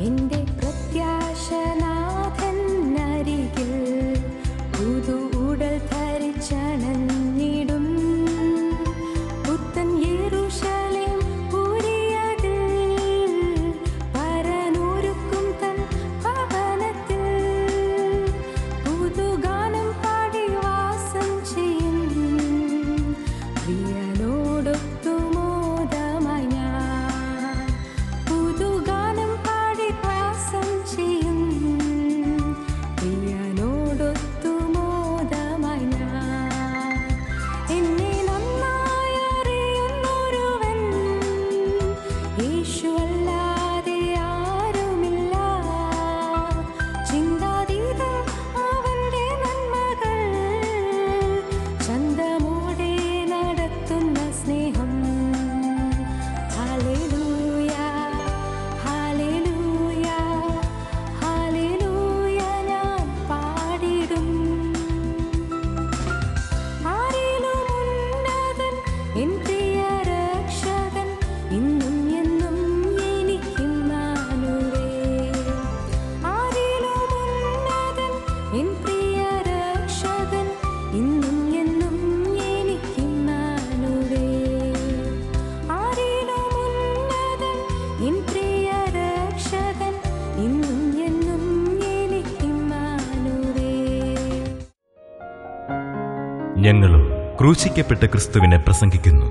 എന്റെ പ്രത്യാശനാഥൻ അരികിൽ പുതു ഉടൽ ധരിച്ചണഞ്ഞിടും പുത്തൻ യെരൂശലേം പുരിയതിൽ പരനൊരുക്കും തൻ ഭവനത്തിൽ പുതുഗാനം പാടി വാസം ചെയ്യും പ്രിയനോടൊത്തു മോദമായി ഞാൻ പുതുഗാനം പാടി വാസം ചെയ്യും പ്രിയനോടൊത്തു മോദമായി ഞാൻ എന്നെ നന്നായി അറിയുന്നൊരുവൻ യേശുവല്ലാതെ ആരുമില്ല ചിന്താതീതം അവന്റെ നന്മകൾ ചന്തമോടെ നടത്തുന്ന സ്നേഹം ഹല്ലേലൂയ ഹല്ലേലൂയ ഹല്ലേലൂയ ഞാൻ പാടിടും ആരിലും ഉന്നതൻ എൻ പ്രിയ രക്ഷകൻ ഇന്നും എന്നും എനിക്കിമ്മാനുവേൽ ആരിലും ഉന്നതൻ എൻ പ്രിയ രക്ഷകൻ ഇന്നും എന്നും എനിക്കിമ്മാനുവേൽ ആരിലും ഉന്നതൻ എൻ പ്രിയ രക്ഷകൻ ഇന്നും എന്നും എനിക്കിമ്മാനുവേൽ ഞങ്ങളും ക്രൂശിക്കപ്പെട്ട ക്രിസ്തുവിനെ പ്രസംഗിക്കുന്നു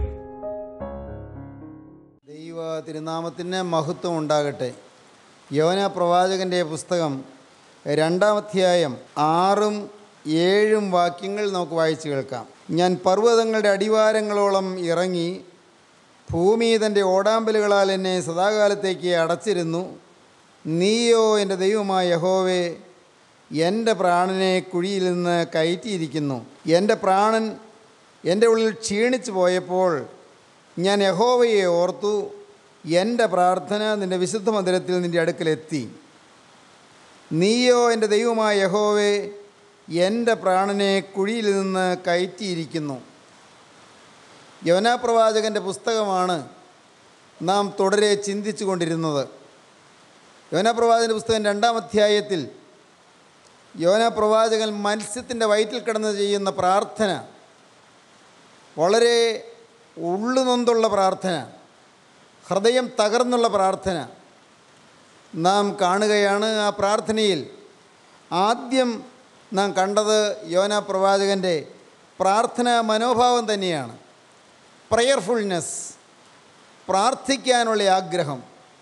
ദൈവ തിരുനാമത്തിന് മഹത്വം ഉണ്ടാകട്ടെ യോന പ്രവാചകൻ്റെ പുസ്തകം രണ്ടാമധ്യായം ആറും ഏഴും വാക്യങ്ങൾ നമുക്ക് വായിച്ചു കേൾക്കാം ഞാൻ പർവ്വതങ്ങളുടെ അടിവാരങ്ങളോളം ഇറങ്ങി ഭൂമി തൻ്റെ ഓടാമ്പലുകളാൽ എന്നെ സദാകാലത്തേക്ക് അടച്ചിരുന്നു നീയോ എൻ്റെ ദൈവമായ യഹോവേ എൻ്റെ പ്രാണനെ കുഴിയിൽ നിന്ന് കയറ്റിയിരിക്കുന്നു എൻ്റെ പ്രാണൻ എൻ്റെ ഉള്ളിൽ ക്ഷീണിച്ചു പോയപ്പോൾ ഞാൻ യഹോവയെ ഓർത്തു എൻ്റെ പ്രാർത്ഥന നിൻ്റെ വിശുദ്ധ മന്ദിരത്തിൽ നിൻ്റെ അടുക്കലെത്തി നീയോ എൻ്റെ ദൈവമായ യഹോവേ എൻ്റെ പ്രാണനെ കുഴിയിൽ നിന്ന് കയറ്റിയിരിക്കുന്നു യവനാപ്രവാചകൻ്റെ പുസ്തകമാണ് നാം തുടരെ ചിന്തിച്ചു കൊണ്ടിരുന്നത് യോനാപ്രവാചകൻ്റെ പുസ്തകം രണ്ടാം അധ്യായത്തിൽ യോനാപ്രവാചകൻ മത്സ്യത്തിൻ്റെ വയറ്റിൽ കിടന്ന് ചെയ്യുന്ന പ്രാർത്ഥന വളരെ ഉള്ളുനൊന്തുള്ള പ്രാർത്ഥന ഹൃദയം തകർന്നുള്ള പ്രാർത്ഥന നാം കാണുകയാണ് ആ പ്രാർത്ഥനയിൽ ആദ്യം നാം കണ്ടത് യോന പ്രവാചകൻ്റെ പ്രാർത്ഥനാ മനോഭാവം തന്നെയാണ് പ്രയർഫുൾനെസ് പ്രാർത്ഥിക്കാനുള്ള ആഗ്രഹം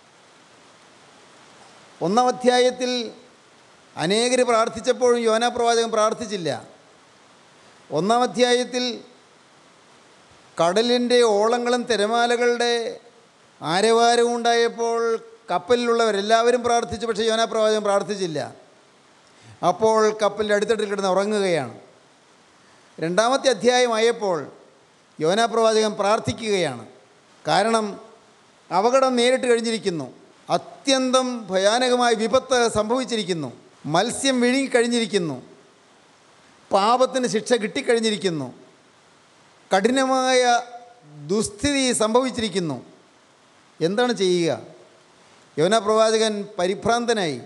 ഒന്നാം അധ്യായത്തിൽ അനേകർ പ്രാർത്ഥിച്ചപ്പോഴും യോന പ്രവാചകൻ പ്രാർത്ഥിച്ചില്ല ഒന്നാം അധ്യായത്തിൽ കടലിൻ്റെ ഓളങ്ങളും തിരമാലകളുടെ ആരവാരവും ഉണ്ടായപ്പോൾ കപ്പലിലുള്ളവരെല്ലാവരും പ്രാർത്ഥിച്ചു പക്ഷേ യോന പ്രവാചകൻ പ്രാർത്ഥിച്ചില്ല അപ്പോൾ കപ്പലിൻ്റെ അടിത്തട്ടിൽ കിടന്ന് ഉറങ്ങുകയാണ് രണ്ടാമത്തെ അധ്യായമായപ്പോൾ യോന പ്രവാചകൻ പ്രാർത്ഥിക്കുകയാണ് കാരണം അപകടം നേരിട്ട് കഴിഞ്ഞിരിക്കുന്നു അത്യന്തം ഭയാനകമായ വിപത്ത് സംഭവിച്ചിരിക്കുന്നു മത്സ്യം വിഴുങ്ങിക്കഴിഞ്ഞിരിക്കുന്നു പാപത്തിന് ശിക്ഷ കിട്ടിക്കഴിഞ്ഞിരിക്കുന്നു കഠിനമായ ദുസ്ഥിതി സംഭവിച്ചിരിക്കുന്നു എന്താണ് ചെയ്യുക യോന പ്രവാചകൻ പരിഭ്രാന്തനായി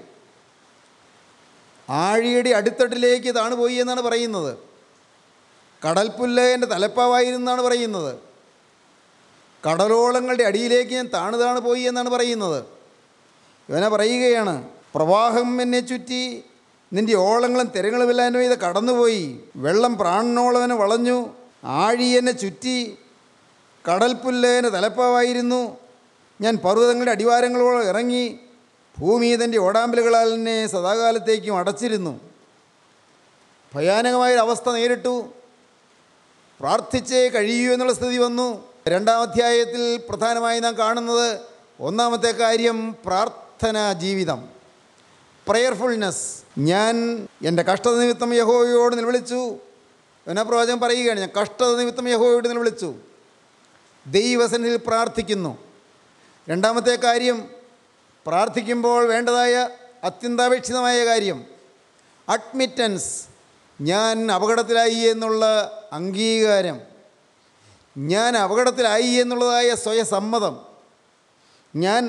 ആഴിയുടെ അടിത്തട്ടിലേക്ക് താണുപോയി എന്നാണ് പറയുന്നത് കടൽപ്പുല്ല് എൻ്റെ തലപ്പാവായിരുന്നാണ് പറയുന്നത് കടലോളങ്ങളുടെ അടിയിലേക്ക് ഞാൻ താണു താണു പോയി എന്നാണ് പറയുന്നത് യോന പറയുകയാണ് പ്രവാഹം എന്നെ ചുറ്റി നിൻ്റെ ഓളങ്ങളും തിരങ്ങളുമെല്ലാം ഇത് കടന്നുപോയി വെള്ളം പ്രാണനോളവനെ വളഞ്ഞു ആഴി എന്നെ ചുറ്റി കടൽപ്പുല്ല് എൻ്റെ തലപ്പാവായിരുന്നു ഞാൻ പർവ്വതങ്ങളുടെ അടിവാരങ്ങളോളം ഇറങ്ങി ഭൂമി തൻ്റെ ഓടാമ്പലുകളാൽ എന്നെ സദാകാലത്തേക്കും അടച്ചിരുന്നു ഭയാനകമായൊരവസ്ഥ നേരിട്ടു പ്രാർത്ഥിച്ചേ കഴിയൂ എന്നുള്ള സ്ഥിതി വന്നു രണ്ടാം അധ്യായത്തിൽ പ്രധാനമായി നാം കാണുന്നത് ഒന്നാമത്തെ കാര്യം പ്രാർത്ഥന ജീവിതം പ്രയർഫുൾനെസ് ഞാൻ എൻ്റെ കഷ്ടത നിമിത്തം യഹോവയോട് നിലവിളിച്ചു പ്രവാചകൻ പറയുകയാണ് ഞാൻ കഷ്ടത നിമിത്തം യഹോവയോട് നിലവിളിച്ചു ദൈവസന്നിധിയിൽ പ്രാർത്ഥിക്കുന്നു രണ്ടാമത്തെ കാര്യം പ്രാർത്ഥിക്കുമ്പോൾ വേണ്ടതായ അത്യന്താപേക്ഷിതമായ കാര്യം അഡ്മിറ്റൻസ് ഞാൻ അപകടത്തിലായി എന്നുള്ള അംഗീകാരം ഞാൻ അപകടത്തിലായി എന്നുള്ളതായ സ്വയസമ്മതം ഞാൻ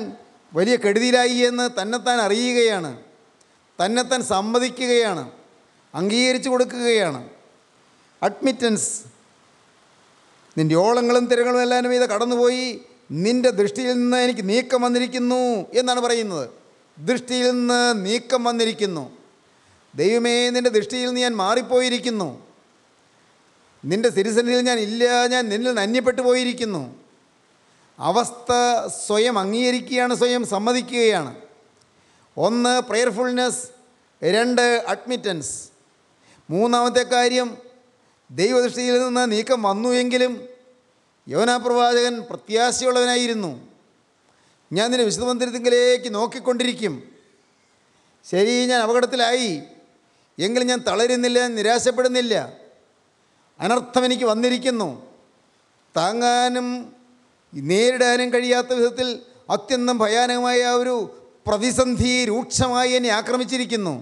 വലിയ കെടുതിയിലായി എന്ന് തന്നെത്താൻ അറിയുകയാണ് തന്നെത്താൻ സമ്മതിക്കുകയാണ് അംഗീകരിച്ചു കൊടുക്കുകയാണ് അഡ്മിറ്റൻസ് നിൻ്റെ ഓളങ്ങളും തിരകളും എല്ലാം മീതെ കടന്നുപോയി നിൻ്റെ ദൃഷ്ടിയിൽ നിന്ന് എനിക്ക് നീക്കം വന്നിരിക്കുന്നു എന്നാണ് പറയുന്നത് ദൃഷ്ടിയിൽ നിന്ന് നീക്കം വന്നിരിക്കുന്നു ദൈവമേ നിൻ്റെ ദൃഷ്ടിയിൽ നിന്ന് ഞാൻ മാറിപ്പോയിരിക്കുന്നു നിൻ്റെ സിരിസനിൽ ഞാൻ ഇല്ല ഞാൻ നിന്നിൽ നിന്ന് അന്യപ്പെട്ടു പോയിരിക്കുന്നു അവസ്ഥ സ്വയം അംഗീകരിക്കുകയാണ് സ്വയം സമ്മതിക്കുകയാണ് ഒന്ന് പ്രെയർഫുൾനെസ് രണ്ട് അഡ്മിറ്റൻസ് മൂന്നാമത്തെ കാര്യം ദൈവദൃഷ്ടിയിൽ നിന്ന് നീക്കം വന്നു എങ്കിലും യോനാ പ്രവാചകൻ പ്രത്യാശയുള്ളവനായിരുന്നു ഞാൻ നിന്റെ വിശുദ്ധ മന്ദിരത്തിങ്കിലേക്ക് നോക്കിക്കൊണ്ടിരിക്കും ശരി ഞാൻ അപകടത്തിലായി എങ്കിലും ഞാൻ തളരുന്നില്ല നിരാശപ്പെടുന്നില്ല അനർത്ഥം എനിക്ക് വന്നിരിക്കുന്നു താങ്ങാനും നേരിടാനും കഴിയാത്ത വിധത്തിൽ അത്യന്തം ഭയാനകമായ ആ ഒരു പ്രതിസന്ധി രൂക്ഷമായി എന്നെ ആക്രമിച്ചിരിക്കുന്നു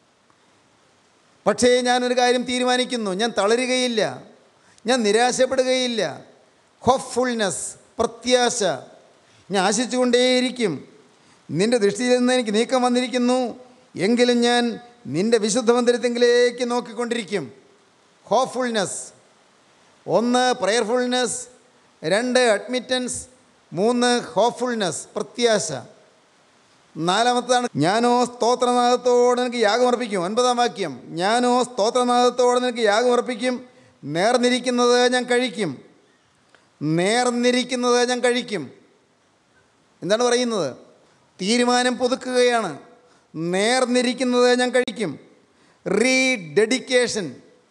പക്ഷേ ഞാനൊരു കാര്യം തീരുമാനിക്കുന്നു ഞാൻ തളരുകയില്ല ഞാൻ നിരാശപ്പെടുകയില്ല ഹോപ്പ്ഫുൾനെസ് പ്രത്യാശ ഞാൻ ആശിച്ചുകൊണ്ടേയിരിക്കും നിൻ്റെ ദൃഷ്ടിയിൽ നിന്ന് എനിക്ക് നീക്കം വന്നിരിക്കുന്നു എങ്കിലും ഞാൻ നിൻ്റെ വിശുദ്ധ മന്ദിരത്തെങ്കിലേക്ക് നോക്കിക്കൊണ്ടിരിക്കും ഹോപ്പ്ഫുൾനെസ് ഒന്ന് പ്രയർഫുൾനെസ് രണ്ട് അഡ്മിറ്റൻസ് മൂന്ന് ഹോപ്പ്ഫുൾനെസ് പ്രത്യാശ നാലാമത്താണ് ഞാനോ സ്തോത്രനാഥത്തോടെ നിനക്ക് യാഗമർപ്പിക്കും ഒൻപതാം വാക്യം ഞാനോ സ്തോത്രനാഥത്തോടെ നിനക്ക് യാഗമർപ്പിക്കും നേർന്നിരിക്കുന്നത് ഞാൻ കഴിക്കും നേർന്നിരിക്കുന്നത് ഞാൻ കഴിക്കും എന്താണ് പറയുന്നത് തീരുമാനം പുതുക്കുകയാണ് നേർന്നിരിക്കുന്നത് ഞാൻ കഴിക്കും റീ ഡെഡിക്കേഷൻ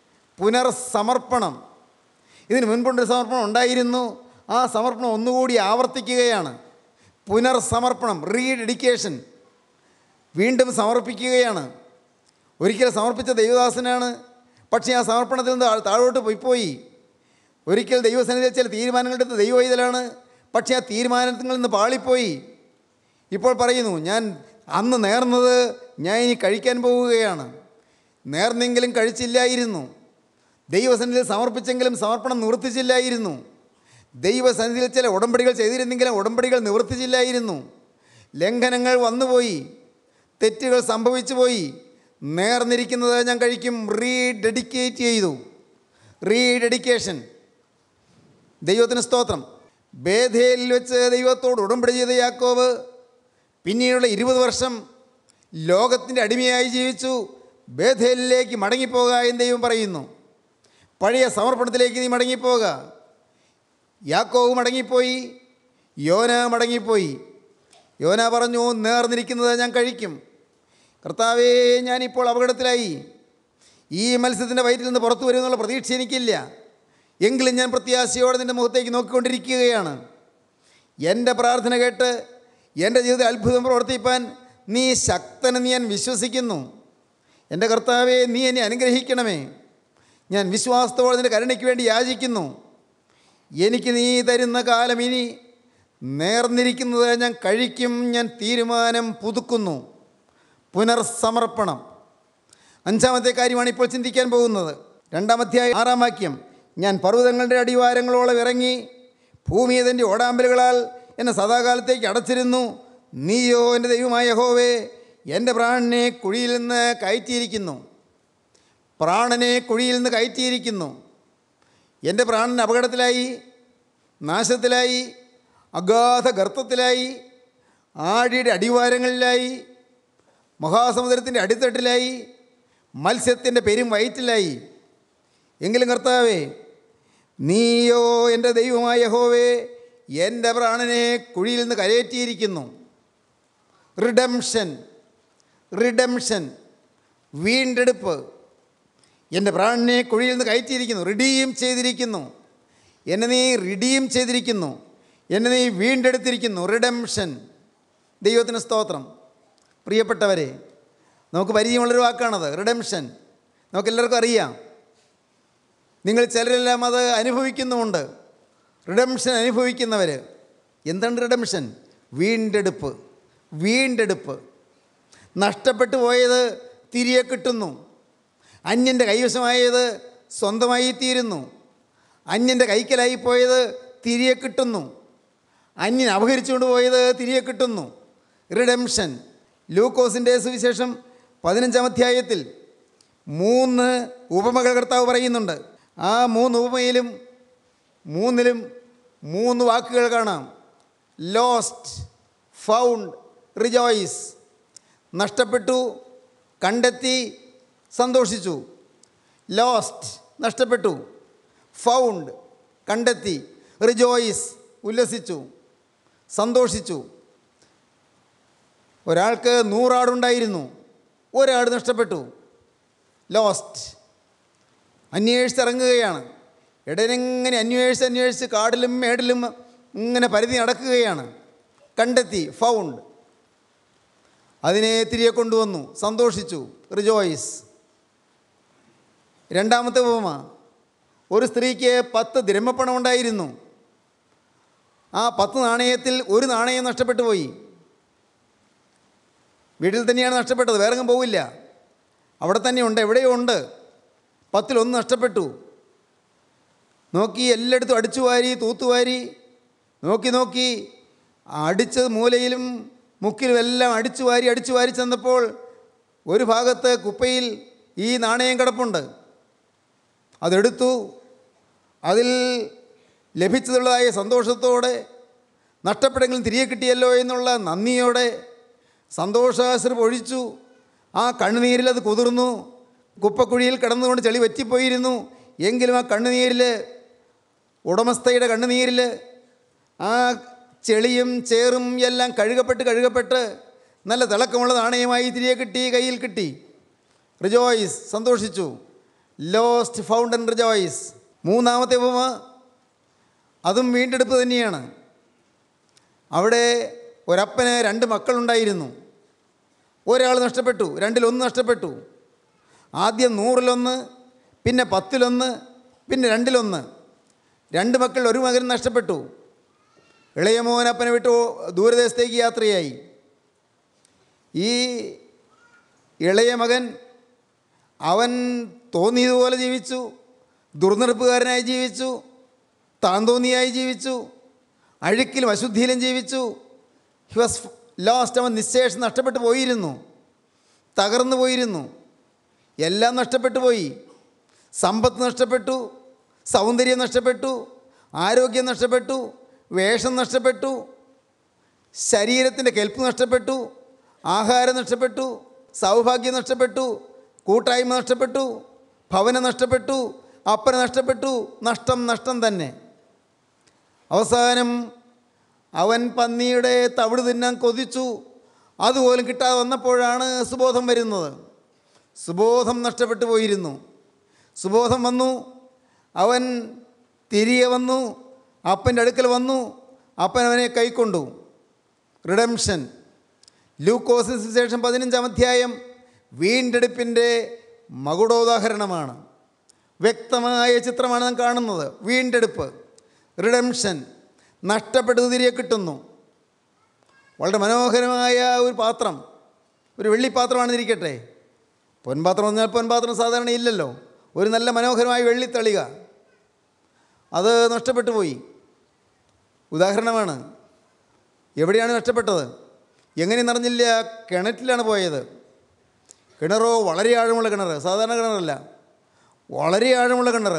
പുനർസമർപ്പണം ഇതിന് മുൻപുണ്ടൊരു സമർപ്പണം ഉണ്ടായിരുന്നു ആ സമർപ്പണം ഒന്നുകൂടി ആവർത്തിക്കുകയാണ് പുനർസമർപ്പണം റീ ഡെഡിക്കേഷൻ വീണ്ടും സമർപ്പിക്കുകയാണ് ഒരിക്കൽ സമർപ്പിച്ച ദൈവദാസനാണ് പക്ഷേ ആ സമർപ്പണത്തിൽ നിന്ന് താഴ് താഴോട്ട് പോയിപ്പോയി ഒരിക്കൽ ദൈവസന്നിധിയിൽ ചില തീരുമാനങ്ങളെടുത്ത് ദൈവവൈതലാണ് പക്ഷേ ആ തീരുമാനത്തിൽ നിന്ന് പാളിപ്പോയി ഇപ്പോൾ പറയുന്നു ഞാൻ അന്ന് നേർന്നത് ഞാൻ ഇനി കഴിക്കാൻ പോവുകയാണ് നേർന്നെങ്കിലും കഴിച്ചില്ലായിരുന്നു ദൈവസന്നിധിയിൽ സമർപ്പിച്ചെങ്കിലും സമർപ്പണം നിവർത്തിച്ചില്ലായിരുന്നു ദൈവസന്നിധിയിൽ ചില ഉടമ്പടികൾ ചെയ്തിരുന്നെങ്കിലും ഉടമ്പടികൾ നിവർത്തിച്ചില്ലായിരുന്നു ലംഘനങ്ങൾ വന്നുപോയി തെറ്റുകൾ സംഭവിച്ചു പോയി നേർന്നിരിക്കുന്നത് ഞാൻ കഴിക്കും റീ ഡെഡിക്കേറ്റ് ചെയ്തു റീ ഡെഡിക്കേഷൻ ദൈവത്തിന് സ്തോത്രം ബേധേലിൽ വെച്ച് ദൈവത്തോട് ഉടമ്പടി ചെയ്ത യാക്കോവ് പിന്നീടുള്ള ഇരുപത് വർഷം ലോകത്തിൻ്റെ അടിമയായി ജീവിച്ചു ബേധേലിലേക്ക് മടങ്ങിപ്പോകുക എന്ന് ദൈവം പറയുന്നു പഴയ സമർപ്പണത്തിലേക്ക് നീ മടങ്ങിപ്പോകുക യാക്കോവ് മടങ്ങിപ്പോയി യോന മടങ്ങിപ്പോയി യോന പറഞ്ഞു നേർന്നിരിക്കുന്നത് ഞാൻ കഴിക്കും കർത്താവേ ഞാനിപ്പോൾ അപകടത്തിലായി ഈ മത്സ്യത്തിൻ്റെ വയറ്റിൽ നിന്ന് പുറത്തു വരുമെന്നുള്ള പ്രതീക്ഷ എനിക്കില്ല എങ്കിലും ഞാൻ പ്രത്യാശയോടെ നിൻ്റെ മുഖത്തേക്ക് നോക്കിക്കൊണ്ടിരിക്കുകയാണ് എൻ്റെ പ്രാർത്ഥന കേട്ട് എൻ്റെ ജീവിതത്തിൽ അത്ഭുതം പ്രവർത്തിപ്പാൻ നീ ശക്തനെന്ന് ഞാൻ വിശ്വസിക്കുന്നു എൻ്റെ കർത്താവെ നീ എന്നെ അനുഗ്രഹിക്കണമേ ഞാൻ വിശ്വാസത്തോടെ നിൻ്റെ കരുണയ്ക്ക് വേണ്ടി യാചിക്കുന്നു എനിക്ക് നീ തരുന്ന കാലം ഇനി നേർന്നിരിക്കുന്നത് ഞാൻ കഴിക്കും ഞാൻ തീരുമാനം പുതുക്കുന്നു പുനർസമർപ്പണം അഞ്ചാമത്തെ കാര്യമാണ് ഇപ്പോൾ ചിന്തിക്കാൻ പോകുന്നത് രണ്ടാമധ്യായ ആറാം വാക്യം ഞാൻ പർവ്വതങ്ങളുടെ അടിവാരങ്ങളോളം ഇറങ്ങി ഭൂമി അതിൻ്റെ ഓടാമ്പലുകളാൽ എന്നെ സദാകാലത്തേക്ക് അടച്ചിരുന്നു നീയോ എൻ്റെ ദൈവമായ യഹോവേ എൻ്റെ പ്രാണനെ കുഴിയിൽ നിന്ന് കയറ്റിയിരിക്കുന്നു പ്രാണനെ കുഴിയിൽ നിന്ന് കയറ്റിയിരിക്കുന്നു എൻ്റെ പ്രാണൻ അപകടത്തിലായി നാശത്തിലായി അഗാധ ഗർത്തത്തിലായി ആഴിയുടെ അടിവാരങ്ങളിലായി മഹാസമുദ്രത്തിൻ്റെ അടിത്തട്ടിലായി മത്സ്യത്തിൻ്റെ പെരും വയറ്റിലായി എങ്കിലും കർത്താവേ നീയോ എൻ്റെ ദൈവമായ യഹോവേ എൻ്റെ പ്രാണനെ കുഴിയിൽ നിന്ന് കരയേറ്റിയിരിക്കുന്നു റിഡംഷൻ റിഡംഷൻ വീണ്ടെടുപ്പ് എൻ്റെ പ്രാണനെ കുഴിയിൽ നിന്ന് കയറ്റിയിരിക്കുന്നു റിഡീം ചെയ്തിരിക്കുന്നു എന്നെ നീ റിഡീം ചെയ്തിരിക്കുന്നു എന്നെ നീ വീണ്ടെടുത്തിരിക്കുന്നു റിഡംഷൻ ദൈവത്തിന് സ്തോത്രം പ്രിയപ്പെട്ടവരെ നമുക്ക് പരിചയമുള്ളൊരു വാക്കാണത് റിഡംഷൻ നമുക്കെല്ലാവർക്കും അറിയാം നിങ്ങൾ ചിലരെല്ലാം അത് അനുഭവിക്കുന്നുമുണ്ട് റിഡംഷൻ അനുഭവിക്കുന്നവർ എന്താണ് റിഡംഷൻ വീണ്ടെടുപ്പ് വീണ്ടെടുപ്പ് നഷ്ടപ്പെട്ടു പോയത് തിരികെ കിട്ടുന്നു അന്യൻ്റെ കൈവശമായത് സ്വന്തമായി തീരുന്നു അന്യൻ്റെ കൈക്കലായി പോയത് തിരികെ കിട്ടുന്നു അന്യൻ അപഹരിച്ചുകൊണ്ട് പോയത് തിരികെ കിട്ടുന്നു റിഡംഷൻ ലൂക്കോസിൻ്റെ സുവിശേഷം പതിനഞ്ചാം അധ്യായത്തിൽ മൂന്ന് ഉപമകൾ കർത്താവ് പറയുന്നുണ്ട് ആ മൂന്ന് ഉപമയിലും മൂന്നിലും മൂന്ന് വാക്കുകൾ കാണാം ലോസ്റ്റ് ഫൗണ്ട് റിജോയ്സ് നഷ്ടപ്പെട്ടു കണ്ടെത്തി സന്തോഷിച്ചു ലോസ്റ്റ് നഷ്ടപ്പെട്ടു ഫൗണ്ട് കണ്ടെത്തി റിജോയ്സ് ഉല്ലസിച്ചു സന്തോഷിച്ചു ഒരാൾക്ക് നൂറാടുണ്ടായിരുന്നു ഒരാട് നഷ്ടപ്പെട്ടു ലോസ്റ്റ് അന്വേഷിച്ചിറങ്ങുകയാണ് ഇടനെങ്ങനെ അന്വേഷിച്ച് അന്വേഷിച്ച് കാടിലും മേടിലും ഇങ്ങനെ പരിധി നടക്കുകയാണ് കണ്ടെത്തി ഫൗണ്ട് അതിനെ തിരികെ കൊണ്ടുവന്നു സന്തോഷിച്ചു റിജോയ്സ് രണ്ടാമത്തെ ഉപമ ഒരു സ്ത്രീക്ക് പത്ത് ദ്രഹ്മപ്പണം ഉണ്ടായിരുന്നു ആ പത്ത് നാണയത്തിൽ ഒരു നാണയം നഷ്ടപ്പെട്ടു പോയി വീട്ടിൽ തന്നെയാണ് നഷ്ടപ്പെട്ടത് വേറെങ്ങും പോവില്ല അവിടെ തന്നെ ഉണ്ട് എവിടെയോ ഉണ്ട് പത്തിലൊന്ന് നഷ്ടപ്പെട്ടു നോക്കി എല്ലായിടത്തും അടിച്ചു വാരി തൂത്തുവാരി നോക്കി നോക്കി അടിച്ചത് മൂലയിലും മുക്കിലും എല്ലാം അടിച്ചു വാരി അടിച്ചു വാരി ചെന്നപ്പോൾ ഒരു ഭാഗത്ത് കുപ്പയിൽ ഈ നാണയം കിടപ്പുണ്ട് അതെടുത്തു അതിൽ ലഭിച്ചതുള്ളതായ സന്തോഷത്തോടെ നഷ്ടപ്പെട്ടെങ്കിലും തിരികെ കിട്ടിയല്ലോ എന്നുള്ള നന്ദിയോടെ സന്തോഷാശ്രം ഒഴിച്ചു ആ കണ്ണുനീരിൽ അത് കുതിർന്നു കുപ്പക്കുഴിയിൽ കിടന്നുകൊണ്ട് ചെളി വറ്റിപ്പോയിരുന്നു എങ്കിലും ആ കണ്ണുനീരിൽ ഉടമസ്ഥയുടെ കണ്ണുനീരിൽ ആ ചെളിയും ചേറും എല്ലാം കഴുകപ്പെട്ട് കഴുകപ്പെട്ട് നല്ല തിളക്കമുള്ള നാണയമായി തിരികെ കിട്ടി കയ്യിൽ കിട്ടി റിജോയ്സ് സന്തോഷിച്ചു ലോസ്റ്റ് ഫൗണ്ടൻ റിജോയ്സ് മൂന്നാമത്തെ ഉപമ അതും വീണ്ടെടുപ്പ് തന്നെയാണ് അവിടെ ഒരപ്പന് രണ്ട് മക്കളുണ്ടായിരുന്നു ഒരാൾ നഷ്ടപ്പെട്ടു രണ്ടിലൊന്ന് നഷ്ടപ്പെട്ടു ആദ്യം നൂറിലൊന്ന് പിന്നെ പത്തിലൊന്ന് പിന്നെ രണ്ടിലൊന്ന് രണ്ട് മക്കൾ ഒരു മകൻ നഷ്ടപ്പെട്ടു ഇളയ മോൻ അപ്പനെ വിട്ട് ദൂരദേശത്തേക്ക് യാത്രയായി ഈ ഇളയ മകൻ അവൻ തോന്നിയതുപോലെ ജീവിച്ചു ദുർനിറപ്പുകാരനായി ജീവിച്ചു താൻ തോന്നിയായി ജീവിച്ചു അഴുക്കിലും അശുദ്ധിയിലും ജീവിച്ചു ഹി വാസ് ലോസ്റ്റ് അവൻ നിശേഷം നഷ്ടപ്പെട്ടു പോയിരുന്നു തകർന്നു പോയിരുന്നു എല്ലാം നഷ്ടപ്പെട്ടു പോയി സമ്പത്ത് നഷ്ടപ്പെട്ടു സൗന്ദര്യം നഷ്ടപ്പെട്ടു ആരോഗ്യം നഷ്ടപ്പെട്ടു വേഷം നഷ്ടപ്പെട്ടു ശരീരത്തിൻ്റെ കെൽപ്പ് നഷ്ടപ്പെട്ടു ആഹാരം നഷ്ടപ്പെട്ടു സൗഭാഗ്യം നഷ്ടപ്പെട്ടു കൂട്ടായ്മ നഷ്ടപ്പെട്ടു ഭവനം നഷ്ടപ്പെട്ടു അപ്പനെ നഷ്ടപ്പെട്ടു നഷ്ടം നഷ്ടം തന്നെ അവസാനം അവൻ പന്നിയുടെ തവിട് തിന്നാൻ കൊതിച്ചു അതുപോലും കിട്ടാതെ വന്നപ്പോഴാണ് സുബോധം വരുന്നത് സുബോധം നഷ്ടപ്പെട്ടു പോയിരുന്നു സുബോധം വന്നു അവൻ തിരികെ വന്നു അപ്പൻ്റെ അടുക്കൽ വന്നു അപ്പൻ അവനെ കൈക്കൊണ്ടു റിഡംഷൻ ലൂക്കോസിന് ശേഷം പതിനഞ്ചാം അധ്യായം വീണ്ടെടുപ്പിൻ്റെ മകുടോദാഹരണമാണ് വ്യക്തമായ ചിത്രമാണ് നാം കാണുന്നത് വീണ്ടെടുപ്പ് റിഡംഷൻ നഷ്ടപ്പെട്ടത് തിരികെ കിട്ടുന്നു വളരെ മനോഹരമായ ഒരു പാത്രം ഒരു വെള്ളിപ്പാത്രമാണെന്നിരിക്കട്ടെ പൊൻപാത്രം പറഞ്ഞാൽ പൊൻപാത്രം സാധാരണ ഇല്ലല്ലോ ഒരു നല്ല മനോഹരമായ വെള്ളിത്തളിക അത് നഷ്ടപ്പെട്ടു പോയി ഉദാഹരണമാണ് എവിടെയാണ് നഷ്ടപ്പെട്ടത് എങ്ങനെ നിറഞ്ഞില്ല കിണറ്റിലാണ് പോയത് കിണറോ വളരെ ആഴമുള്ള കിണർ സാധാരണ കിണറല്ല വളരെ ആഴമുള്ള കിണർ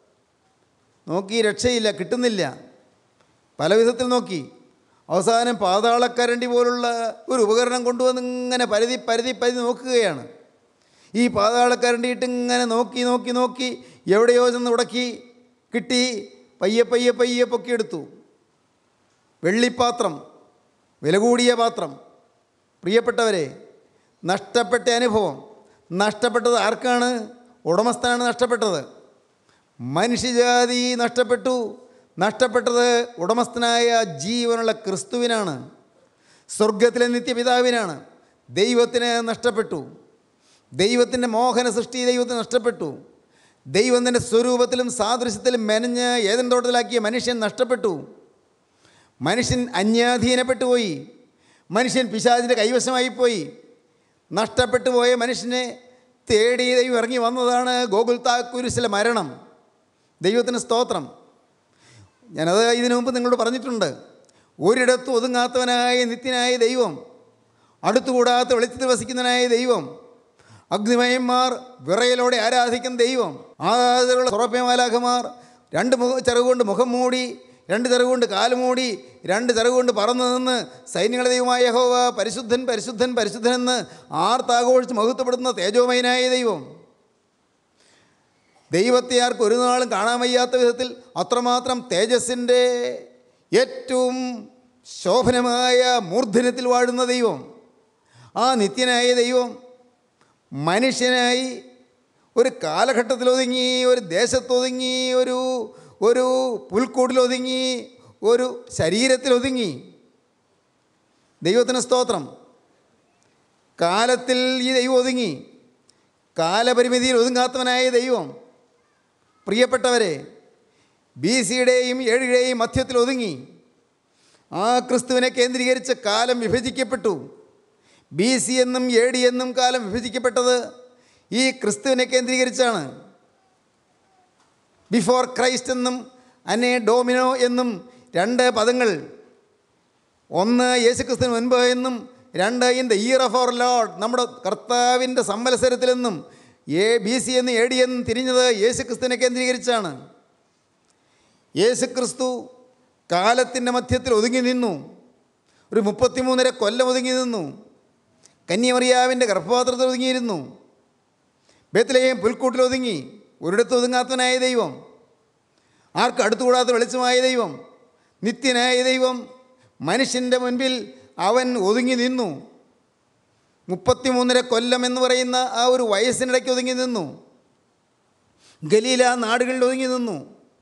നോക്കി രക്ഷയില്ല കിട്ടുന്നില്ല പല വിധത്തിൽ നോക്കി അവസാനം പാതാളക്കരണ്ടി പോലുള്ള ഒരു ഉപകരണം കൊണ്ടുവന്ന് ഇങ്ങനെ പരുതി പരുതി പരുതി നോക്കുകയാണ് ഈ പാതാളക്കരണ്ടിയിട്ട് ഇങ്ങനെ നോക്കി നോക്കി നോക്കി എവിടെയോ ചെന്ന് ഉടക്കി കിട്ടി പയ്യെ പയ്യെ പയ്യെ പൊക്കിയെടുത്തു വെള്ളിപ്പാത്രം വില കൂടിയ പാത്രം പ്രിയപ്പെട്ടവരെ നഷ്ടപ്പെട്ട അനുഭവം നഷ്ടപ്പെട്ടത് ആർക്കാണ് ഉടമസ്ഥനാണ് നഷ്ടപ്പെട്ടത് മനുഷ്യജാതി നഷ്ടപ്പെട്ടു നഷ്ടപ്പെട്ടത് ഉടമസ്ഥനായ ജീവനുള്ള ക്രിസ്തുവിനാണ് സ്വർഗത്തിലെ നിത്യപിതാവിനാണ് ദൈവത്തിന് നഷ്ടപ്പെട്ടു ദൈവത്തിൻ്റെ മോഹന സൃഷ്ടി ദൈവത്തിന് നഷ്ടപ്പെട്ടു ദൈവം തൻ്റെ സ്വരൂപത്തിലും സാദൃശ്യത്തിലും മെനഞ്ഞ് ഏതെൻ തോട്ടത്തിലാക്കിയ മനുഷ്യൻ നഷ്ടപ്പെട്ടു മനുഷ്യൻ അന്യാധീനപ്പെട്ടു പോയി മനുഷ്യൻ പിശാചിൻ്റെ കൈവശമായിപ്പോയി നഷ്ടപ്പെട്ടു പോയ മനുഷ്യനെ തേടി ദൈവം ഇറങ്ങി വന്നതാണ് ഗോകുൽ താക്കുരുസിലെ മരണം ദൈവത്തിന് സ്തോത്രം ഞാനത് ഇതിനു മുമ്പ് നിങ്ങളോട് പറഞ്ഞിട്ടുണ്ട് ഒരിടത്തും ഒതുങ്ങാത്തവനായ നിത്യനായ ദൈവം അടുത്തുകൂടാത്ത വെളിച്ചത്തിൽ വസിക്കുന്നതിനായ ദൈവം അഗ്നിമയന്മാർ വിറയലോടെ ആരാധിക്കുന്ന ദൈവം ആദരവുള്ള സുറപ്യമാലാഖമാർ രണ്ട് മുഖ ചിറകുകൊണ്ട് മുഖം മൂടി രണ്ട് ചിറകുകൊണ്ട് കാല് മൂടി രണ്ട് ചിറകുകൊണ്ട് പറന്നു നിന്ന് സൈന്യങ്ങളുടെ ദൈവമായ യഹോവ പരിശുദ്ധൻ പരിശുദ്ധൻ പരിശുദ്ധൻ എന്ന് ആർത്താഘോഷിച്ച് മഹത്വപ്പെടുന്ന തേജോമയനായ ദൈവം ദൈവത്തെ ആർക്ക് ഒരു നാളും കാണാൻ വയ്യാത്ത വിധത്തിൽ അത്രമാത്രം തേജസ്സിൻ്റെ ഏറ്റവും ശോഭനമായ മൂർധന്യത്തിൽ വാഴുന്ന ദൈവം ആ നിത്യനായ ദൈവം മനുഷ്യനായി ഒരു കാലഘട്ടത്തിൽ ഒതുങ്ങി ഒരു ദേശത്തൊതുങ്ങി ഒരു ഒരു പുൽക്കൂട്ടിലൊതുങ്ങി ഒരു ശരീരത്തിൽ ഒതുങ്ങി ദൈവത്തിന് സ്തോത്രം കാലത്തിൽ ഈ ദൈവം ഒതുങ്ങി കാലപരിമിതിയിൽ ഒതുങ്ങാത്തവനായ ദൈവം പ്രിയപ്പെട്ടവരെ ബി സിയുടെയും ഏഴുടെയും മധ്യത്തിൽ ഒതുങ്ങി ആ ക്രിസ്തുവിനെ കേന്ദ്രീകരിച്ച് കാലം വിഭജിക്കപ്പെട്ടു ബി സി എന്നും എ ഡി എന്നും കാലം വിഭജിക്കപ്പെട്ടത് ഈ ക്രിസ്തുവിനെ കേന്ദ്രീകരിച്ചാണ് ബിഫോർ ക്രൈസ്റ്റ് എന്നും അനെ ഡോമിനോ എന്നും രണ്ട് പദങ്ങൾ ഒന്ന് യേശുക്രിസ്തുവിന് മുൻപ് എന്നും രണ്ട് in the year of our lord നമ്മുടെ കർത്താവിൻ്റെ സമ്മത്സരത്തിലെന്നും എ ബി സി എന്ന് എ ഡി എന്നും തിരിഞ്ഞത് യേശുക്രിസ്തുവിനെ കേന്ദ്രീകരിച്ചാണ് യേശുക്രിസ്തു കാലത്തിൻ്റെ മധ്യത്തിൽ ഒതുങ്ങി നിന്നു ഒരു മുപ്പത്തിമൂന്നര കൊല്ലം ഒതുങ്ങി നിന്നു കന്യമറിയാവിൻ്റെ ഗർഭപാത്രത്തിൽ ഒതുങ്ങിയിരുന്നു ബേത്തിലെയും പുൽക്കൂട്ടിൽ ഒതുങ്ങി ഒരിടത്ത് ഒതുങ്ങാത്തവനായ ദൈവം ആർക്ക് അടുത്തുകൂടാത്ത വെളിച്ചമായ ദൈവം നിത്യനായ ദൈവം മനുഷ്യൻ്റെ മുൻപിൽ അവൻ ഒതുങ്ങി നിന്നു മുപ്പത്തിമൂന്നര കൊല്ലം എന്ന് പറയുന്ന ആ ഒരു വയസ്സിനിടയ്ക്ക് ഒതുങ്ങി നിന്നു ഗലീല നാടുകളിൽ ഒതുങ്ങി നിന്നു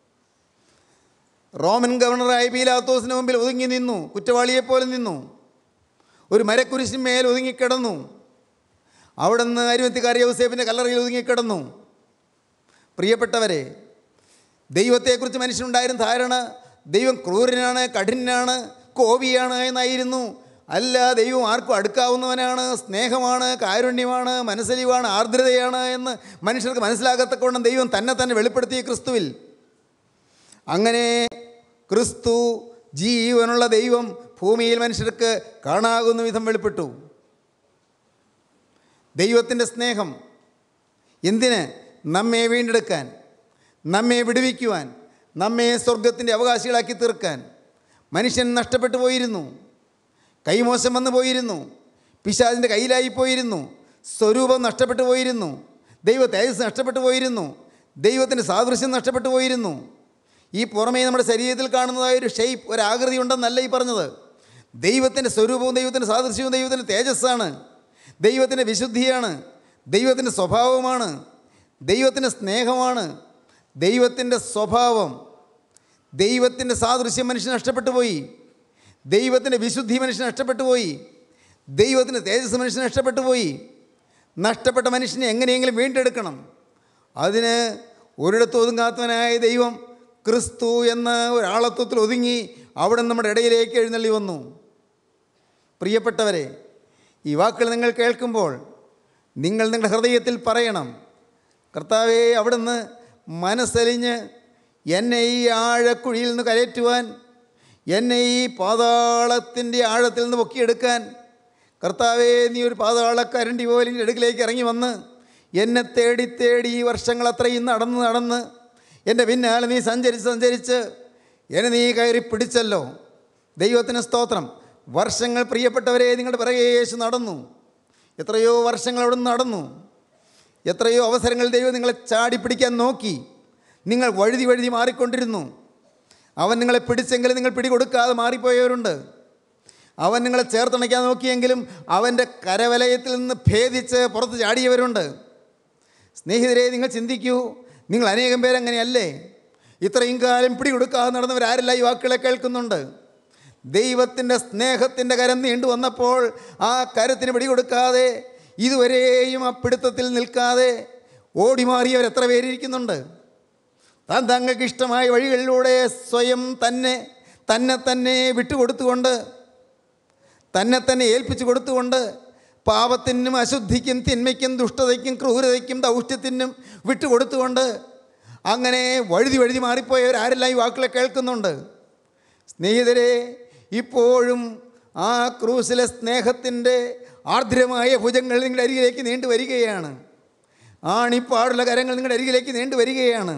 റോമൻ ഗവർണറായ പീലാത്തോസിന് മുമ്പിൽ ഒതുങ്ങി നിന്നു കുറ്റവാളിയെപ്പോലെ നിന്നു ഒരു മരക്കുരിശിന്മേൽ ഒതുങ്ങിക്കിടന്നു അവിടുന്ന് അരുമത്തിക്കാർ യൗസേഫിൻ്റെ കല്ലറയിൽ ഒതുങ്ങിക്കിടന്നു പ്രിയപ്പെട്ടവരെ ദൈവത്തെക്കുറിച്ച് മനുഷ്യനുണ്ടായിരുന്ന ധാരണ ദൈവം ക്രൂരനാണ് കഠിനാണ് കോപിയാണ് എന്നായിരുന്നു അല്ല ദൈവം ആർക്കും അടുക്കാവുന്നവനാണ് സ്നേഹമാണ് കാരുണ്യമാണ് മനസ്സലിവാണ് ആർദ്രതയാണ് എന്ന് മനുഷ്യർക്ക് മനസ്സിലാകത്തക്കവണ്ണം ദൈവം തന്നെ തന്നെ വെളിപ്പെടുത്തിയ ക്രിസ്തുവിൽ അങ്ങനെ ക്രിസ്തു ജീവനുള്ള ദൈവം ഭൂമിയിൽ മനുഷ്യർക്ക് കാണാകുന്ന വിധം വെളിപ്പെട്ടു ദൈവത്തിൻ്റെ സ്നേഹം എന്തിന് നമ്മെ വീണ്ടെടുക്കാൻ നമ്മെ വിടുവിക്കുവാൻ നമ്മെ സ്വർഗത്തിൻ്റെ അവകാശികളാക്കി തീർക്കാൻ മനുഷ്യൻ നഷ്ടപ്പെട്ടു പോയിരുന്നു കൈമോശം വന്നു പോയിരുന്നു പിശാചിൻ്റെ കയ്യിലായി പോയിരുന്നു സ്വരൂപം നഷ്ടപ്പെട്ടു പോയിരുന്നു ദൈവ തേജസ് നഷ്ടപ്പെട്ടു പോയിരുന്നു ദൈവത്തിൻ്റെ സാദൃശ്യം നഷ്ടപ്പെട്ടു പോയിരുന്നു ഈ പുറമേ നമ്മുടെ ശരീരത്തിൽ കാണുന്നതായ ഒരു ഷെയ്പ്പ് ഒരു ആകൃതി ഉണ്ടെന്നല്ല ഈ പറഞ്ഞത് ദൈവത്തിൻ്റെ സ്വരൂപവും ദൈവത്തിൻ്റെ സാദൃശ്യവും ദൈവത്തിൻ്റെ തേജസ്സാണ് ദൈവത്തിൻ്റെ വിശുദ്ധിയാണ് ദൈവത്തിൻ്റെ സ്വഭാവമാണ് ദൈവത്തിൻ്റെ സ്നേഹമാണ് ദൈവത്തിൻ്റെ സ്വഭാവം ദൈവത്തിൻ്റെ സാദൃശ്യം മനുഷ്യൻ നഷ്ടപ്പെട്ടു പോയി ദൈവത്തിൻ്റെ വിശുദ്ധി മനുഷ്യൻ നഷ്ടപ്പെട്ടു പോയി ദൈവത്തിൻ്റെ തേജസ് മനുഷ്യൻ നഷ്ടപ്പെട്ടു പോയി നഷ്ടപ്പെട്ട മനുഷ്യനെ എങ്ങനെയെങ്കിലും വീണ്ടെടുക്കണം അതിന് ഒരിടത്ത് ഒതുങ്ങാത്തവനായ ദൈവം ക്രിസ്തു എന്ന ഒരാളത്വത്തിൽ ഒതുങ്ങി അവിടെ നമ്മുടെ ഇടയിലേക്ക് എഴുന്നള്ളി വന്നു പ്രിയപ്പെട്ടവരെ ഈ വാക്കുകൾ നിങ്ങൾ കേൾക്കുമ്പോൾ നിങ്ങൾ നിങ്ങളുടെ ഹൃദയത്തിൽ പറയണം കർത്താവെ അവിടുന്ന് മനസ്സലിഞ്ഞ് എന്നെ ഈ ആഴക്കുഴിയിൽ നിന്ന് കരയറ്റുവാൻ എന്നെ ഈ പാതാളത്തിൻ്റെ ആഴത്തിൽ നിന്ന് പൊക്കിയെടുക്കാൻ കർത്താവെ നീ ഒരു പാതാളക്കരണ്ടി പോലെ എൻ്റെ അടുക്കിലേക്ക് ഇറങ്ങി വന്ന് എന്നെ തേടി തേടി ഈ വർഷങ്ങൾ അത്രയും നടന്ന് നടന്ന് എൻ്റെ പിന്നാലെ നീ സഞ്ചരിച്ച് സഞ്ചരിച്ച് എന്നെ നീ കയറി പിടിച്ചല്ലോ ദൈവത്തിന് സ്തോത്രം വർഷങ്ങൾ പ്രിയപ്പെട്ടവരെ നിങ്ങളുടെ പിറകെ യേശു നടന്നു എത്രയോ വർഷങ്ങൾ അവിടെ നിന്ന് നടന്നു എത്രയോ അവസരങ്ങൾ ദൈവം നിങ്ങളെ ചാടിപ്പിടിക്കാൻ നോക്കി നിങ്ങൾ വഴുതി വഴുതി മാറിക്കൊണ്ടിരുന്നു അവൻ നിങ്ങളെ പിടിച്ചെങ്കിലും നിങ്ങൾ പിടികൊടുക്കാതെ മാറിപ്പോയവരുണ്ട് അവൻ നിങ്ങളെ ചേർത്തണയ്ക്കാൻ നോക്കിയെങ്കിലും അവൻ്റെ കരവലയത്തിൽ നിന്ന് ഭേദിച്ച് പുറത്ത് ചാടിയവരുണ്ട് സ്നേഹിതരെ നിങ്ങൾ ചിന്തിക്കൂ നിങ്ങൾ അനേകം പേരങ്ങനെയല്ലേ ഇത്രയും കാലം പിടികൊടുക്കാതെ നടന്നവരാരെല്ലാം ഈ വാക്കുകളെ കേൾക്കുന്നുണ്ട് ദൈവത്തിൻ്റെ സ്നേഹത്തിൻ്റെ കരം നീണ്ടു വന്നപ്പോൾ ആ കരത്തിന് പിടികൊടുക്കാതെ ഇതുവരെയും ആ പിടുത്തത്തിൽ നിൽക്കാതെ ഓടിമാറിയവർ എത്ര പേരിയ്ക്കുന്നുണ്ട് താൻ തങ്ങൾക്ക് ഇഷ്ടമായ വഴികളിലൂടെ സ്വയം തന്നെ തന്നെ തന്നെ വിട്ടുകൊടുത്തുകൊണ്ട് തന്നെ തന്നെ ഏൽപ്പിച്ചു കൊടുത്തുകൊണ്ട് പാപത്തിനും അശുദ്ധിക്കും തിന്മയ്ക്കും ദുഷ്ടതയ്ക്കും ക്രൂരതയ്ക്കും ദൗഷ്യത്തിനും വിട്ടുകൊടുത്തുകൊണ്ട് അങ്ങനെ വഴുതി വഴുതി മാറിപ്പോയവർ ആരെല്ലാം ഈ വാക്കുകളെ കേൾക്കുന്നുണ്ട് സ്നേഹിതരെ ഇപ്പോഴും ആ ക്രൂസിലെ സ്നേഹത്തിൻ്റെ ആർദ്രമായ ഭുജങ്ങൾ നിങ്ങളുടെ അരികിലേക്ക് നീണ്ടു വരികയാണ് ആണിപ്പാടുള്ള കരങ്ങൾ നിങ്ങളുടെ അരികിലേക്ക് നീണ്ടു വരികയാണ്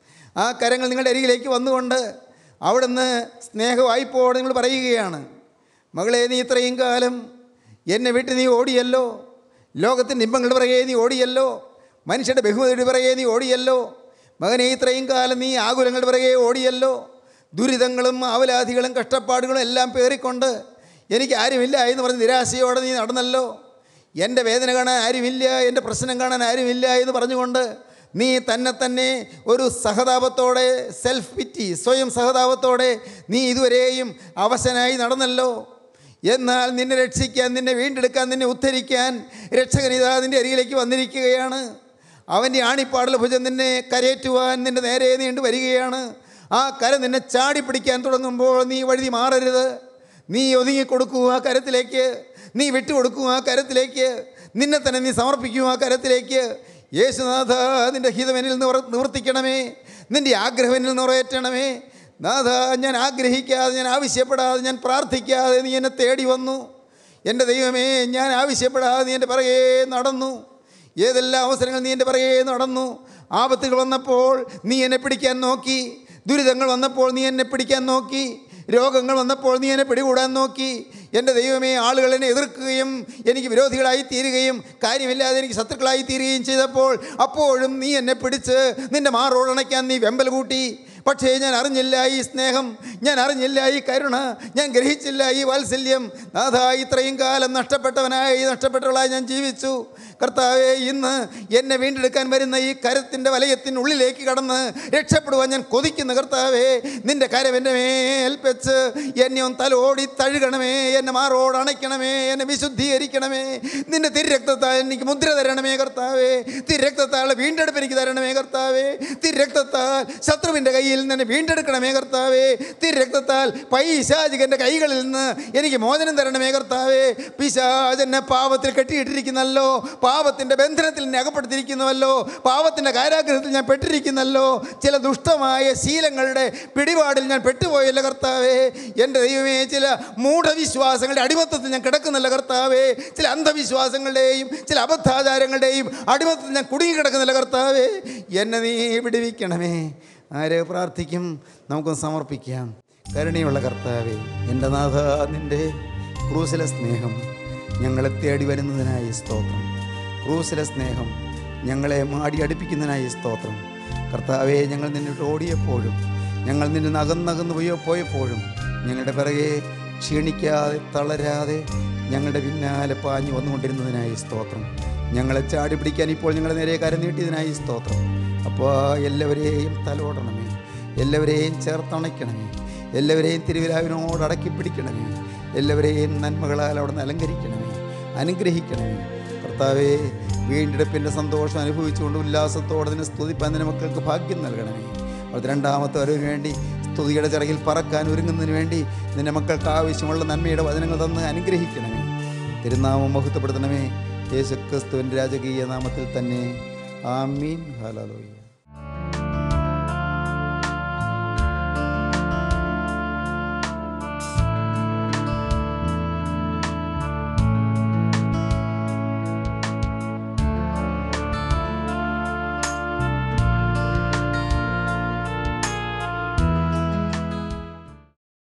ആ കരങ്ങൾ നിങ്ങളുടെ അരികിലേക്ക് വന്നുകൊണ്ട് അവിടുന്ന് സ്നേഹവായ്പോടെ നിങ്ങൾ പറയുകയാണ് മകളെ നീ ഇത്രയും കാലം എന്നെ വിട്ട് നീ ഓടിയല്ലോ ലോകത്തിൻ്റെ ഇമ്പങ്ങളുടെ പിറകെ നീ ഓടിയല്ലോ മനുഷ്യരുടെ ബഹുമതിയുടെ പിറകെ നീ ഓടിയല്ലോ മകനെ ഇത്രയും കാലം നീ ആകുലങ്ങളുടെ പിറകെ ഓടിയല്ലോ ദുരിതങ്ങളും ആവലാധികളും കഷ്ടപ്പാടുകളും എല്ലാം പേറിക്കൊണ്ട് എനിക്ക് ആരുമില്ല എന്ന് പറഞ്ഞ് നിരാശയോടെ നീ നടന്നല്ലോ എൻ്റെ വേദന കാണാൻ ആരുമില്ല എൻ്റെ പ്രശ്നം കാണാൻ ആരുമില്ല എന്ന് പറഞ്ഞുകൊണ്ട് നീ തന്നെ തന്നെ ഒരു സഹതാപത്തോടെ സെൽഫ് പിറ്റി സ്വയം സഹതാപത്തോടെ നീ ഇതുവരെയും അവശനായി നടന്നല്ലോ എന്നാൽ നിന്നെ രക്ഷിക്കാൻ നിന്നെ വീണ്ടെടുക്കാൻ നിന്നെ ഉദ്ധരിക്കാൻ രക്ഷകനിതാ നിൻ്റെ അരികിലേക്ക് വന്നിരിക്കുകയാണ് അവൻ്റെ ആണിപ്പാടല ഭുജം നിന്നെ കരയേറ്റുവാൻ നിൻ്റെ നേരെ നീണ്ടു വരികയാണ് ആ കര നിന്നെ ചാടി പിടിക്കാൻ തുടങ്ങുമ്പോൾ നീ വഴുതി മാറരുത് നീ ഒതുങ്ങിക്കൊടുക്കൂ ആ കരത്തിലേക്ക് നീ വിട്ടുകൊടുക്കൂ ആ കരത്തിലേക്ക് നിന്നെ തന്നെ നീ സമർപ്പിക്കൂ ആ കരത്തിലേക്ക് യേശുനാഥ നിൻ്റെ ഹിതമെനിൽ നിവർ നിവർത്തിക്കണമേ നിൻ്റെ ആഗ്രഹമെനിൽ നിറവേറ്റണമേ നാഥ ഞാൻ ആഗ്രഹിക്കാതെ ഞാൻ ആവശ്യപ്പെടാതെ ഞാൻ പ്രാർത്ഥിക്കാതെ നീ എന്നെ തേടി വന്നു എൻ്റെ ദൈവമേ ഞാൻ ആവശ്യപ്പെടാതെ നീ എൻ്റെ പിറകെ നടന്നു ഏതെല്ലാം അവസരങ്ങൾ നീ എൻ്റെ പിറകെ നടന്നു ആപത്തുകൾ വന്നപ്പോൾ നീ എന്നെ പിടിക്കാൻ നോക്കി ദുരിതങ്ങൾ വന്നപ്പോൾ നീ എന്നെ പിടിക്കാൻ നോക്കി രോഗങ്ങൾ വന്നപ്പോൾ നീ എന്നെ പിടികൂടാൻ നോക്കി എൻ്റെ ദൈവമേ ആളുകൾ എന്നെ എതിർക്കുകയും എനിക്ക് വിരോധികളായി തീരുകയും കാര്യമില്ലാതെ എനിക്ക് ശത്രുക്കളായി തീരുകയും ചെയ്തപ്പോൾ അപ്പോഴും നീ എന്നെ പിടിച്ച് നിൻ്റെ മാറോടണയ്ക്കാൻ നീ വെമ്പൽ കൂട്ടി പക്ഷേ ഞാൻ അറിഞ്ഞില്ല ഈ സ്നേഹം ഞാൻ അറിഞ്ഞില്ല ഈ കരുണ ഞാൻ ഗ്രഹിച്ചില്ല ഈ വാത്സല്യം നാഥ ഇത്രയും കാലം നഷ്ടപ്പെട്ടവനായി നഷ്ടപ്പെട്ടവളായി ഞാൻ ജീവിച്ചു കർത്താവെ ഇന്ന് എന്നെ വീണ്ടെടുക്കാൻ വരുന്ന ഈ കരത്തിൻ്റെ വലയത്തിനുള്ളിലേക്ക് കടന്ന് രക്ഷപ്പെടുവാൻ ഞാൻ കൊതിക്കുന്ന കർത്താവേ നിൻ്റെ കരം എൻ്റെ മേൽ വെച്ച് എന്നെ ഒന്ന് തലോടി തഴുകണമേ എന്നെ മാറോട് അണയ്ക്കണമേ എന്നെ വിശുദ്ധീകരിക്കണമേ നിന്റെ തിരക്തത്താൽ എനിക്ക് മുദ്ര തരണമേ കർത്താവേ തിരക്തത്താൽ വീണ്ടെടുപ്പ് എനിക്ക് തരണമേ കർത്താവേ തിരക്തത്താൽ ശത്രുവിൻ്റെ കയ്യിൽ നിന്ന് വീണ്ടെടുക്കണമേ കർത്താവേ തിരക്തത്താൽ പൈശാചികൻ്റെ കൈകളിൽ നിന്ന് എനിക്ക് മോചനം തരണമേ കർത്താവേ പിശാചെന്നെ പാപത്തിൽ കെട്ടിയിട്ടിരിക്കുന്നല്ലോ പാപത്തിൻ്റെ ബന്ധനത്തിൽ എന്നെ അകപ്പെടുത്തിയിരിക്കുന്നുവല്ലോ പാപത്തിൻ്റെ കാരാഗ്രഹത്തിൽ ഞാൻ പെട്ടിരിക്കുന്നല്ലോ ചില ദുഷ്ടമായ ശീലങ്ങളുടെ പിടിപാടിൽ ഞാൻ പെട്ടുപോയല്ലോ കർത്താവേ എൻ്റെ ദൈവമേ ചില മൂഢവിശ്വാസങ്ങളുടെ അടിമത്തത്തിൽ ഞാൻ കിടക്കുന്നല്ല കർത്താവേ ചില അന്ധവിശ്വാസങ്ങളുടെയും ചില അബദ്ധാചാരങ്ങളുടെയും അടിമത്തത്തിൽ ഞാൻ കുടുങ്ങിക്കിടക്കുന്നില്ല കർത്താവേ എന്നെ നീ വിടുവിക്കണമേ ആരെ പ്രാർത്ഥിക്കും നമുക്കൊന്ന് സമർപ്പിക്കാം കരുണയുള്ള കർത്താവേ എൻ്റെ നാഥ നിൻ്റെ ക്രൂസിലെ സ്നേഹം ഞങ്ങളെ തേടി വരുന്നതിനായി സ്തോത്രം ക്രൂസിലെ സ്നേഹം ഞങ്ങളെ മാടി അടുപ്പിക്കുന്നതിനായി സ്തോത്രം കർത്താവെ ഞങ്ങൾ നിന്നിട്ട് ഓടിയപ്പോഴും ഞങ്ങൾ നിന്നിൽ അകന്നകന്ന് പോയോ പോയപ്പോഴും ഞങ്ങളുടെ പിറകെ ക്ഷീണിക്കാതെ തളരാതെ ഞങ്ങളുടെ പിന്നാലെ പാഞ്ഞു വന്നുകൊണ്ടിരുന്നതിനായി സ്തോത്രം ഞങ്ങളെ ചാടി പിടിക്കാൻ ഇപ്പോൾ ഞങ്ങളെ നേരെ കരം നീട്ടിയതിനായി സ്തോത്രം അപ്പോൾ എല്ലാവരെയും തലോടണമേ എല്ലാവരെയും ചേർത്തണയ്ക്കണമേ എല്ലാവരെയും തിരുവിലാവിനോട് അടക്കി പിടിക്കണമേ എല്ലാവരെയും നന്മകളാൽ അവിടെ നിന്ന് അലങ്കരിക്കണമേ അനുഗ്രഹിക്കണമേ കർത്താവേ വീണ്ടെടുപ്പിൻ്റെ സന്തോഷം അനുഭവിച്ചുകൊണ്ട് ഉല്ലാസത്തോടെ അതിനെ സ്തുതിപ്പാൻ നിന്റെ മക്കൾക്ക് ഭാഗ്യം നൽകണമേ അത് രണ്ടാമത്തെ വരവിന് വേണ്ടി സ്തുതിയുടെ ചിറകിൽ പറക്കാൻ ഒരുങ്ങുന്നതിന് വേണ്ടി നിന്റെ മക്കൾക്ക് ആവശ്യമുള്ള നന്മയുടെ വചനങ്ങൾ തന്ന് അനുഗ്രഹിക്കണമേ തിരുനാമം മഹത്വപ്പെടുത്തണമേ യേശുക്രിസ്തുവിൻ്റെ രാജകീയ നാമത്തിൽ തന്നെ ആമീൻ ഹലോയ